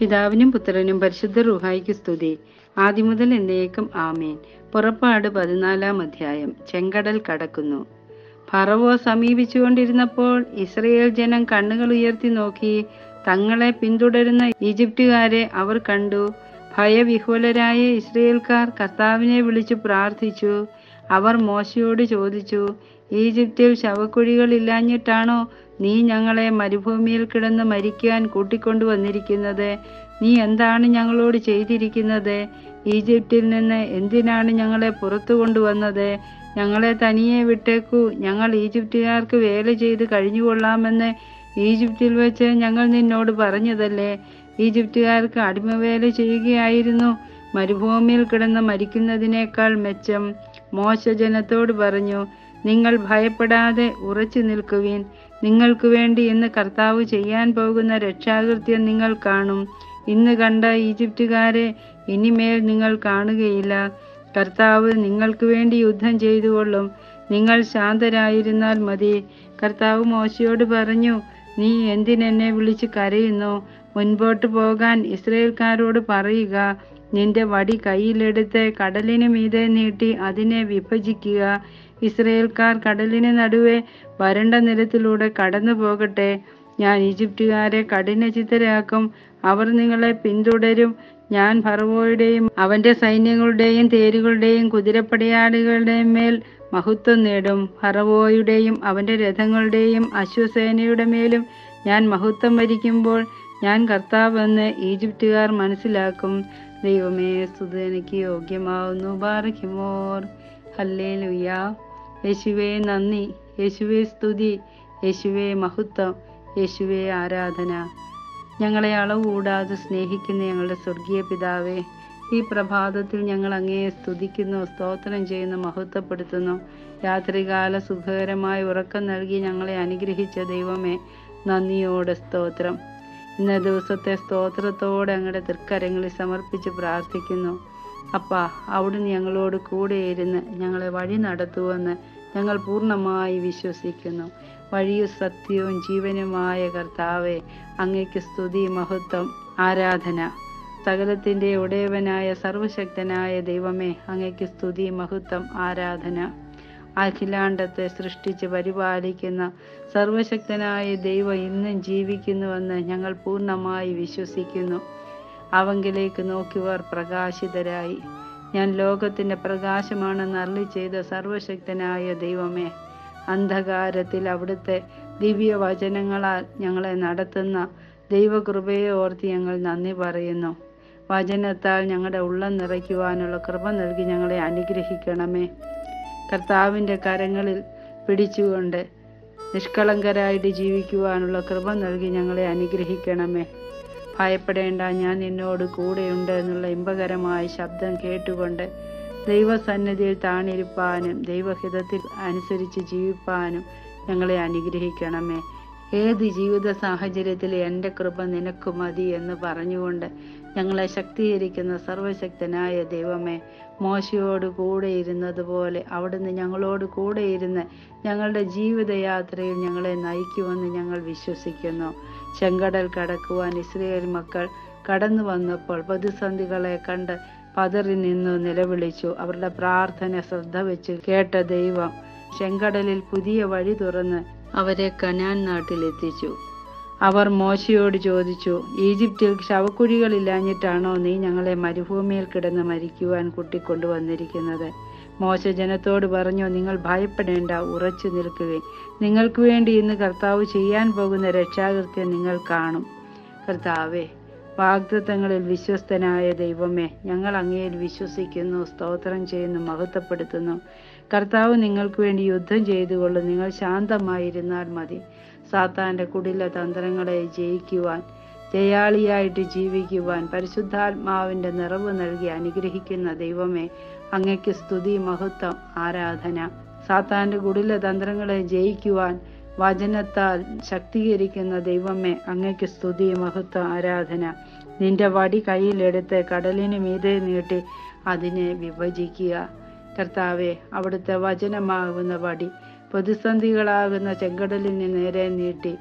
പിതാവിനും പുത്രനും പരിശുദ്ധ റുഹായിക്ക് സ്തുതി ആദ്യം മുതൽ എന്നേക്കും ആമേൻ പുറപ്പാട് പതിനാലാം അധ്യായം ചെങ്കടൽ കടക്കുന്നു ഫറവോ സമീപിച്ചുകൊണ്ടിരുന്നപ്പോൾ ഇസ്രയേൽ ജനം കണ്ണുകൾ ഉയർത്തി നോക്കി തങ്ങളെ പിന്തുടരുന്ന ഈജിപ്തുകാരെ അവർ കണ്ടു ഭയവിഹ്വലരായ ഇസ്രയേൽക്കാർ കർത്താവിനെ വിളിച്ചു പ്രാർത്ഥിച്ചു അവർ മോശയോട് ചോദിച്ചു ഈജിപ്തിൽ ശവക്കുഴികളില്ലാഞ്ഞിട്ടാണോ നീ ഞങ്ങളെ മരുഭൂമിയിൽ കിടന്ന് മരിക്കാൻ കൂട്ടിക്കൊണ്ടു വന്നിരിക്കുന്നത് നീ എന്താണ് ഞങ്ങളോട് ചെയ്തിരിക്കുന്നത് ഈജിപ്തിൽ നിന്ന് എന്തിനാണ് ഞങ്ങളെ പുറത്തു കൊണ്ടുവന്നത് ഞങ്ങളെ തനിയെ വിട്ടേക്കൂ ഞങ്ങൾ ഈജിപ്തുകാർക്ക് വേല ചെയ്ത് കഴിഞ്ഞുകൊള്ളാമെന്ന് ഈജിപ്തിൽ വെച്ച് ഞങ്ങൾ നിന്നോട് പറഞ്ഞതല്ലേ ഈജിപ്തുകാർക്ക് അടിമവേല ചെയ്യുകയായിരുന്നു മരുഭൂമിയിൽ കിടന്ന് മരിക്കുന്നതിനേക്കാൾ മെച്ചം മോശ ജനത്തോട് പറഞ്ഞു നിങ്ങൾ ഭയപ്പെടാതെ ഉറച്ചു നിൽക്കുവിൻ നിങ്ങൾക്ക് വേണ്ടി ഇന്ന് കർത്താവ് ചെയ്യാൻ പോകുന്ന രക്ഷാകൃത്യം നിങ്ങൾ കാണും ഇന്ന് കണ്ട ഈജിപ്തുകാരെ ഇനിമേൽ നിങ്ങൾ കാണുകയില്ല കർത്താവ് നിങ്ങൾക്ക് വേണ്ടി യുദ്ധം ചെയ്തുകൊള്ളും നിങ്ങൾ ശാന്തരായിരുന്നാൽ മതി കർത്താവ് മോശയോട് പറഞ്ഞു നീ എന്തിനെന്നെ വിളിച്ച് കരയുന്നു മുൻപോട്ട് പോകാൻ ഇസ്രയേൽക്കാരോട് പറയുക നിന്റെ വടി കയ്യിലെടുത്ത് കടലിന് മീതെ നീട്ടി അതിനെ വിഭജിക്കുക ഇസ്രയേൽക്കാർ കടലിന് നടുവെ വരണ്ട നിലത്തിലൂടെ കടന്നു പോകട്ടെ ഞാൻ ഈജിപ്തുകാരെ കഠിനചിത്തരാക്കും അവർ നിങ്ങളെ പിന്തുടരും ഞാൻ ഫറവോയുടെയും അവന്റെ സൈന്യങ്ങളുടെയും തേരുകളുടെയും കുതിരപ്പടയാളികളുടെയും മേൽ മഹത്വം നേടും ഫറവോയുടെയും അവന്റെ രഥങ്ങളുടെയും അശ്വസേനയുടെ മേലും ഞാൻ മഹത്വം വരിക്കുമ്പോൾ ഞാൻ കർത്താവെന്ന് ഈജിപ്തുകാർ മനസ്സിലാക്കും ദൈവമേ സ്തുതി എനിക്ക് യോഗ്യമാവുന്നു ബാറയ്ക്കുമോർ ഹല്ലേ ലുയ്യ യേശുവേ നന്ദി യേശുവേ സ്തുതി യേശുവേ മഹത്വം യേശുവേ ആരാധന ഞങ്ങളെ അളവ് കൂടാതെ സ്നേഹിക്കുന്ന ഞങ്ങളുടെ സ്വർഗീയ പിതാവേ ഈ പ്രഭാതത്തിൽ ഞങ്ങൾ അങ്ങയെ സ്തുതിക്കുന്നു സ്തോത്രം ചെയ്യുന്നു മഹത്വപ്പെടുത്തുന്നു രാത്രികാല സുഖകരമായ ഉറക്കം നൽകി ഞങ്ങളെ അനുഗ്രഹിച്ച ദൈവമേ നന്ദിയോടെ സ്തോത്രം ഇന്ന ദിവസത്തെ സ്തോത്രത്തോടെ അങ്ങയുടെ തൃക്കരങ്ങളിൽ സമർപ്പിച്ച് പ്രാർത്ഥിക്കുന്നു അപ്പാ അവിടുന്ന് ഞങ്ങളോട് കൂടെ ഇരുന്ന് ഞങ്ങളെ വഴി നടത്തുമെന്ന് ഞങ്ങൾ പൂർണ്ണമായി വിശ്വസിക്കുന്നു വഴിയും സത്യവും ജീവനുമായ കർത്താവെ അങ്ങയ്ക്ക് സ്തുതി മഹത്വം ആരാധന സകലത്തിൻ്റെ ഉടയവനായ സർവശക്തനായ ദൈവമേ അങ്ങയ്ക്ക് സ്തുതി മഹത്വം ആരാധന അഖിലാണ്ടത്തെ സൃഷ്ടിച്ച് പരിപാലിക്കുന്ന സർവശക്തനായ ദൈവം ഇന്നും ജീവിക്കുന്നുവെന്ന് ഞങ്ങൾ പൂർണ്ണമായി വിശ്വസിക്കുന്നു അവങ്കിലേക്ക് നോക്കിയവർ പ്രകാശിതരായി ഞാൻ ലോകത്തിൻ്റെ പ്രകാശമാണെന്ന് അരളി ചെയ്ത സർവശക്തനായ ദൈവമേ അന്ധകാരത്തിൽ അവിടുത്തെ ദിവ്യ വചനങ്ങളാൽ ഞങ്ങളെ നടത്തുന്ന ദൈവകൃപയെ ഓർത്ത് ഞങ്ങൾ നന്ദി പറയുന്നു വചനത്താൽ ഞങ്ങളുടെ ഉള്ളം നിറയ്ക്കുവാനുള്ള കൃപ നൽകി ഞങ്ങളെ അനുഗ്രഹിക്കണമേ കർത്താവിൻ്റെ കരങ്ങളിൽ പിടിച്ചുകൊണ്ട് നിഷ്കളങ്കരായിട്ട് ജീവിക്കുവാനുള്ള കൃപ നൽകി ഞങ്ങളെ അനുഗ്രഹിക്കണമേ ഭയപ്പെടേണ്ട ഞാൻ നിന്നോട് കൂടെയുണ്ട് എന്നുള്ള ഇമ്പകരമായ ശബ്ദം കേട്ടുകൊണ്ട് ദൈവസന്നിധിയിൽ താണിരിപ്പാനും ദൈവഹിതത്തിൽ അനുസരിച്ച് ജീവിപ്പാനും ഞങ്ങളെ അനുഗ്രഹിക്കണമേ ഏത് ജീവിത സാഹചര്യത്തിൽ എൻ്റെ കൃപ നിനക്ക് മതി എന്ന് പറഞ്ഞുകൊണ്ട് ഞങ്ങളെ ശക്തീകരിക്കുന്ന സർവശക്തനായ ദൈവമേ മോശയോട് കൂടെ ഇരുന്നതുപോലെ അവിടുന്ന് ഞങ്ങളോട് കൂടെ ഇരുന്ന് ഞങ്ങളുടെ ജീവിതയാത്രയിൽ ഞങ്ങളെ നയിക്കുമെന്ന് ഞങ്ങൾ വിശ്വസിക്കുന്നു ചെങ്കടൽ കടക്കുവാൻ ഇസ്രയേൽ മക്കൾ കടന്നു വന്നപ്പോൾ പ്രതിസന്ധികളെ കണ്ട് പതറി നിന്നു നിലവിളിച്ചു അവരുടെ പ്രാർത്ഥന ശ്രദ്ധ വെച്ച് കേട്ട ദൈവം ചെങ്കടലിൽ പുതിയ വഴി തുറന്ന് അവരെ കനാൻ നാട്ടിലെത്തിച്ചു അവർ മോശയോട് ചോദിച്ചു ഈജിപ്തിൽ ശവക്കുഴികളില്ലാഞ്ഞിട്ടാണോ നീ ഞങ്ങളെ മരുഭൂമിയിൽ കിടന്ന് മരിക്കുവാൻ കൂട്ടിക്കൊണ്ടുവന്നിരിക്കുന്നത് മോശ ജനത്തോട് പറഞ്ഞു നിങ്ങൾ ഭയപ്പെടേണ്ട ഉറച്ചു നിൽക്കുകയും നിങ്ങൾക്ക് വേണ്ടി ഇന്ന് കർത്താവ് ചെയ്യാൻ പോകുന്ന രക്ഷാകൃത്യം നിങ്ങൾ കാണും കർത്താവേ വാഗ്ദത്തങ്ങളിൽ വിശ്വസ്തനായ ദൈവമേ ഞങ്ങൾ അങ്ങയിൽ വിശ്വസിക്കുന്നു സ്തോത്രം ചെയ്യുന്നു മഹത്വപ്പെടുത്തുന്നു കർത്താവ് നിങ്ങൾക്ക് വേണ്ടി യുദ്ധം ചെയ്തുകൊള്ളും നിങ്ങൾ ശാന്തമായിരുന്നാൽ മതി സാത്താന്റെ കുടില തന്ത്രങ്ങളെ ജയിക്കുവാൻ ജയാളിയായിട്ട് ജീവിക്കുവാൻ പരിശുദ്ധാത്മാവിന്റെ നിറവ് നൽകി അനുഗ്രഹിക്കുന്ന ദൈവമേ അങ്ങയ്ക്ക് സ്തുതി മഹത്വം ആരാധന സാത്താന്റെ കുടില തന്ത്രങ്ങളെ ജയിക്കുവാൻ വചനത്താൽ ശക്തീകരിക്കുന്ന ദൈവമേ അങ്ങയ്ക്ക് സ്തുതി മഹത്വം ആരാധന നിന്റെ വടി കയ്യിലെടുത്ത് കടലിന് മീതെ നീട്ടി അതിനെ വിഭജിക്കുക കർത്താവെ അവിടുത്തെ വചനമാകുന്ന വടി പ്രതിസന്ധികളാകുന്ന ചെങ്കടലിന് നേരെ നീട്ടി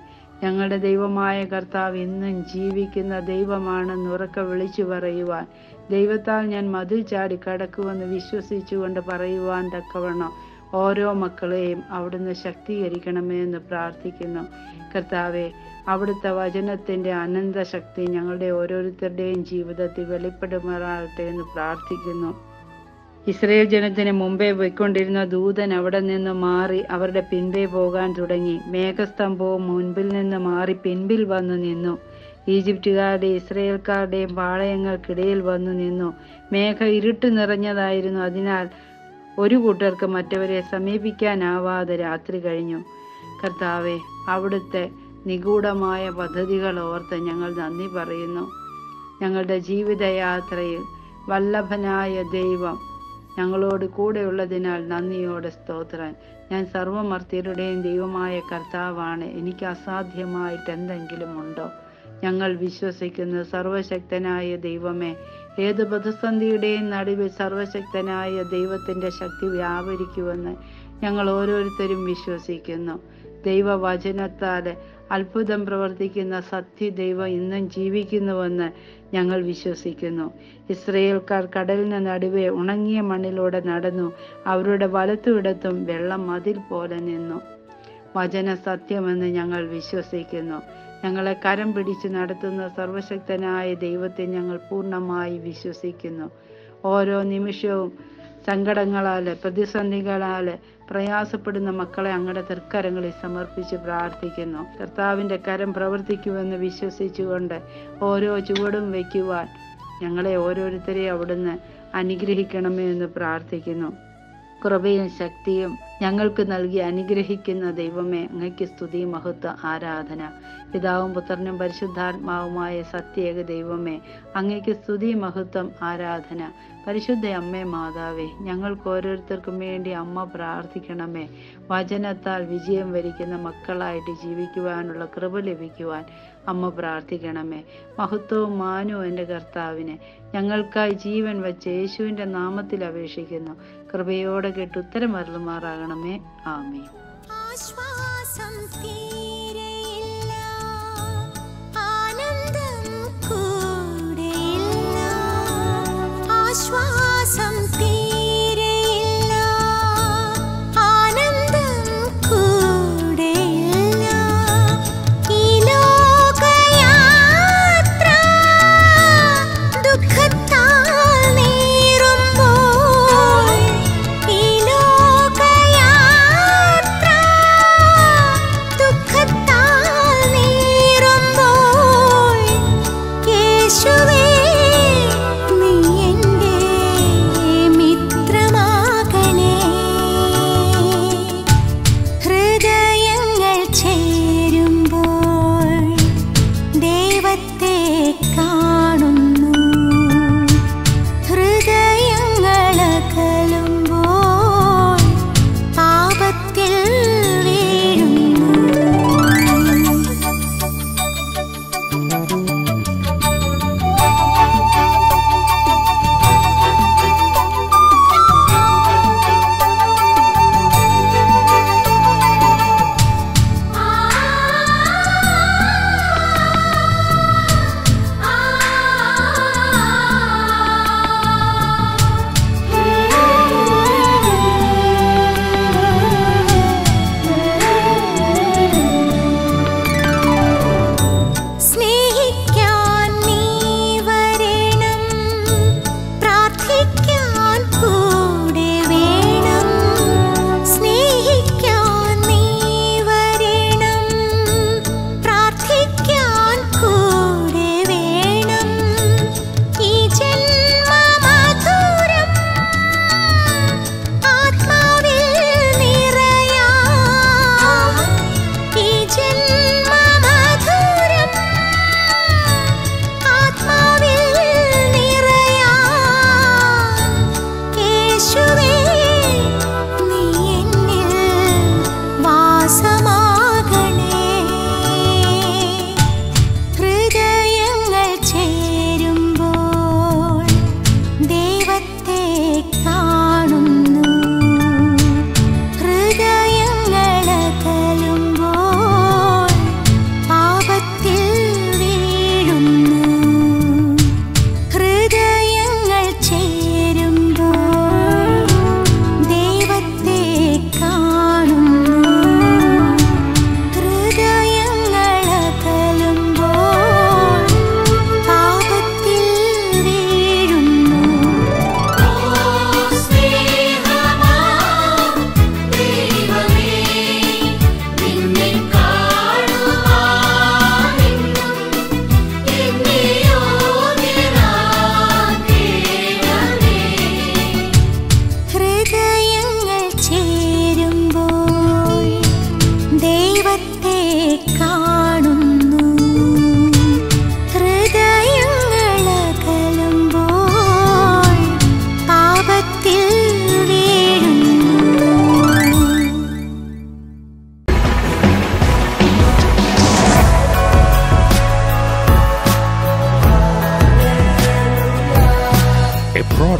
ഞങ്ങളുടെ ദൈവമായ കർത്താവ് ഇന്നും ജീവിക്കുന്ന ദൈവമാണെന്ന് ഉറക്കെ വിളിച്ചു പറയുവാൻ ദൈവത്താൽ ഞാൻ മതിൽ ചാടി കടക്കുമെന്ന് വിശ്വസിച്ചുകൊണ്ട് പറയുവാൻ തക്കവണ്ണം ഓരോ മക്കളെയും അവിടുന്ന് ശക്തീകരിക്കണമേ എന്ന് പ്രാർത്ഥിക്കുന്നു കർത്താവെ അവിടുത്തെ വചനത്തിൻ്റെ അനന്ത ശക്തി ഞങ്ങളുടെ ഓരോരുത്തരുടെയും ജീവിതത്തിൽ വെളിപ്പെടുമാറാകട്ടെ എന്ന് പ്രാർത്ഥിക്കുന്നു ഇസ്രയേൽ ജനത്തിന് മുമ്പേ പോയിക്കൊണ്ടിരുന്ന ദൂതൻ അവിടെ നിന്ന് മാറി അവരുടെ പിൻപേ പോകാൻ തുടങ്ങി മേഘസ്തംഭവും മുൻപിൽ നിന്ന് മാറി പിൻപിൽ വന്നു നിന്നു ഈജിപ്തുകാരുടെയും ഇസ്രയേൽക്കാരുടെയും പാളയങ്ങൾക്കിടയിൽ വന്നു നിന്നു മേഘ ഇരുട്ട് നിറഞ്ഞതായിരുന്നു അതിനാൽ ഒരു കൂട്ടർക്ക് മറ്റവരെ സമീപിക്കാനാവാതെ രാത്രി കഴിഞ്ഞു കർത്താവെ അവിടുത്തെ നിഗൂഢമായ പദ്ധതികൾ ഓർത്ത് ഞങ്ങൾ നന്ദി പറയുന്നു ഞങ്ങളുടെ ജീവിതയാത്രയിൽ വല്ലഭനായ ദൈവം ഞങ്ങളോട് കൂടെയുള്ളതിനാൽ നന്ദിയോടെ സ്തോത്രം ഞാൻ സർവമർത്യരുടെയും ദൈവമായ കർത്താവാണ് എനിക്ക് അസാധ്യമായിട്ട് എന്തെങ്കിലും ഉണ്ടോ ഞങ്ങൾ വിശ്വസിക്കുന്ന സർവശക്തനായ ദൈവമേ ഏത് പ്രതിസന്ധിയുടെയും നടുവിൽ സർവശക്തനായ ദൈവത്തിൻ്റെ ശക്തി വ്യാപരിക്കുമെന്ന് ഞങ്ങൾ ഓരോരുത്തരും വിശ്വസിക്കുന്നു ദൈവവചനത്താൽ അത്ഭുതം പ്രവർത്തിക്കുന്ന സത്യ ദൈവം ഇന്നും ജീവിക്കുന്നുവെന്ന് ഞങ്ങൾ വിശ്വസിക്കുന്നു ഇസ്രയേൽക്കാർ കടലിന് നടുവെ ഉണങ്ങിയ മണ്ണിലൂടെ നടന്നു അവരുടെ വലത്തുവിടത്തും വെള്ളം മതിൽ പോലെ നിന്നു വചന സത്യമെന്ന് ഞങ്ങൾ വിശ്വസിക്കുന്നു ഞങ്ങളെ കരം പിടിച്ച് നടത്തുന്ന സർവശക്തനായ ദൈവത്തെ ഞങ്ങൾ പൂർണ്ണമായി വിശ്വസിക്കുന്നു ഓരോ നിമിഷവും സങ്കടങ്ങളാൽ പ്രതിസന്ധികളാൽ പ്രയാസപ്പെടുന്ന മക്കളെ അങ്ങയുടെ തൃക്കരങ്ങളിൽ സമർപ്പിച്ച് പ്രാർത്ഥിക്കുന്നു കർത്താവിൻ്റെ കരം പ്രവർത്തിക്കുമെന്ന് വിശ്വസിച്ചുകൊണ്ട് ഓരോ ചുവടും വയ്ക്കുവാൻ ഞങ്ങളെ ഓരോരുത്തരെയും അവിടുന്ന് അനുഗ്രഹിക്കണമേ എന്ന് പ്രാർത്ഥിക്കുന്നു കൃപയും ശക്തിയും ഞങ്ങൾക്ക് നൽകി അനുഗ്രഹിക്കുന്ന ദൈവമേ അങ്ങയ്ക്ക് സ്തുതി മഹത്വ ആരാധന പിതാവും പുത്രനും പരിശുദ്ധാത്മാവുമായ സത്യേക ദൈവമേ അങ്ങയ്ക്ക് സ്തുതി മഹത്വം ആരാധന പരിശുദ്ധ അമ്മേ മാതാവേ ഞങ്ങൾക്ക് ഓരോരുത്തർക്കും വേണ്ടി അമ്മ പ്രാർത്ഥിക്കണമേ വചനത്താൽ വിജയം വരിക്കുന്ന മക്കളായിട്ട് ജീവിക്കുവാനുള്ള കൃപ ലഭിക്കുവാൻ അമ്മ പ്രാർത്ഥിക്കണമേ മഹത്വവും മാനവും എൻ്റെ കർത്താവിനെ ഞങ്ങൾക്കായി ജീവൻ വെച്ച് യേശുവിൻ്റെ നാമത്തിൽ അപേക്ഷിക്കുന്നു കൃപയോടെ കേട്ട് ഉത്തരമരുളുമാറാകണമേ ആമേ ആശ്വാസം തീരെയില്ല ആനന്ദം കൂടെയില്ല ആശ്വാസം തീരെയില്ല ആനന്ദം കൂടെയില്ല ഈ ലോകയാത്ര ദുഃഖത്താൽ നീറുമ്പോൾ ഈ ലോകയാത്ര ദുഃഖത്താൽ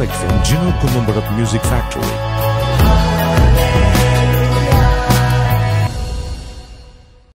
direct from Gino Kulumbada Music Factory.